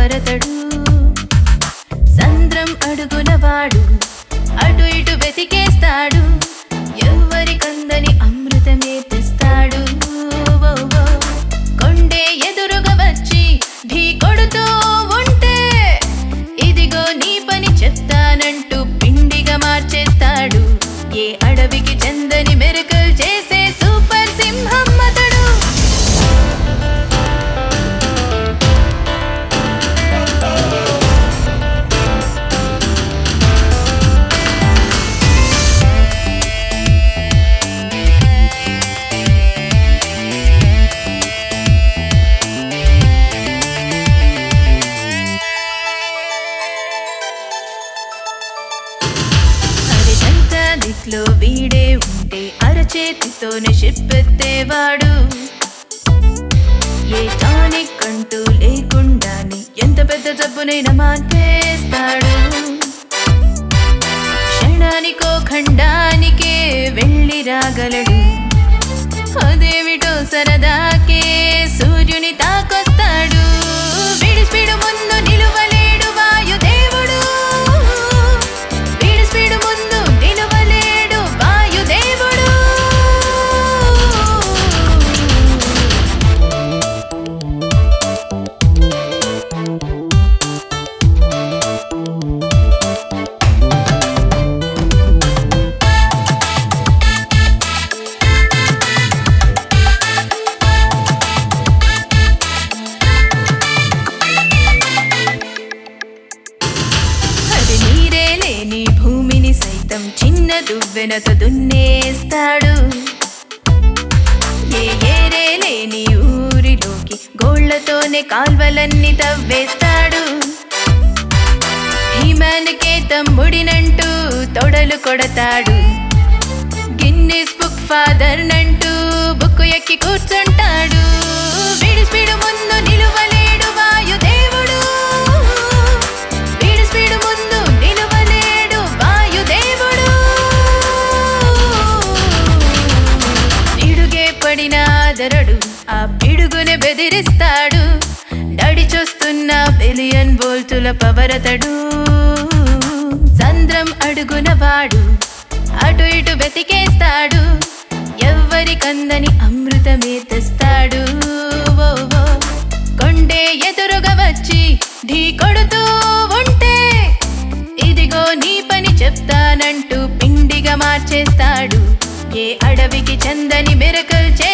పవరతడు సంద్రం అడుగున వాడు అటు ఇటు వెతికేస్తాడు ఎవరికందని అమృతమే తెస్తాడు ఓ, ఓ. కొండే ఎదురుగా వచ్చి ఢీ కొడుతూ ఉంటే ఇదిగో నీ పని చెప్తానంటూ పిండిగా మార్చేస్తాడు ఏ అడవికి చందని మెరుకలు చేసే సూపర్ సింహం అతడు అరిచంత దిక్లో వీడే ఉంటే అరచేతితోనే చెప్పెత్తేవాడు ఏ టానిక్ అంటూ లేకుండానే ఎంత పెద్ద జబ్బునైనా మాన్పేస్తాడు క్షణానికో ఖండానికే వెళ్ళి రాగలడు అదేమిటో సరదాకే సూర్యుని తాకొస్తాడు వీడి స్పీడు ముందు నిలువలేడు వాయుదేవుడు వీడి స్పీడు ముందు నిలువలేడు వాయుదేవుడు అది నీరే లేని భూమిని సైతం చిన్న దువ్వెనతో దున్నేస్తాడు ఏ ఏరే లేని ఊరిలోకి గోళ్లతోనే కాల్వలన్నీ తవ్వేస్తాడు హిమానికే తమ్ముడినంటూ తొడలు కొడతాడు గిన్నిస్ బుక్ ఫాదర్ నంటూ బుక్కు ఎక్కి కూర్చుంటాడు వీడి స్పీడు ముందు నిలువలేడు వాయుదేవుడు వీడి స్పీడు ముందు నిలువలేడు వాయుదేవుడు పిడుగే పడిన ఆదరడు ఆ పిడుగుని బెదిరిస్తాడు నడిచొస్తున్న బిలియన్ వోల్టుల పవరతడు సంద్రం అడుగున వాడు అటు ఇటు వెతికేస్తాడు ఎవ్వరికందని అమృతమే తెస్తాడు ఓ, ఓ. కొండే ఎదురుగా వచ్చి ఢీ కొడుతూ ఉంటే ఇదిగో నీ పని చెప్తానంటూ పిండిగా మార్చేస్తాడు ఏ అడవికి చందని మెరకలు చే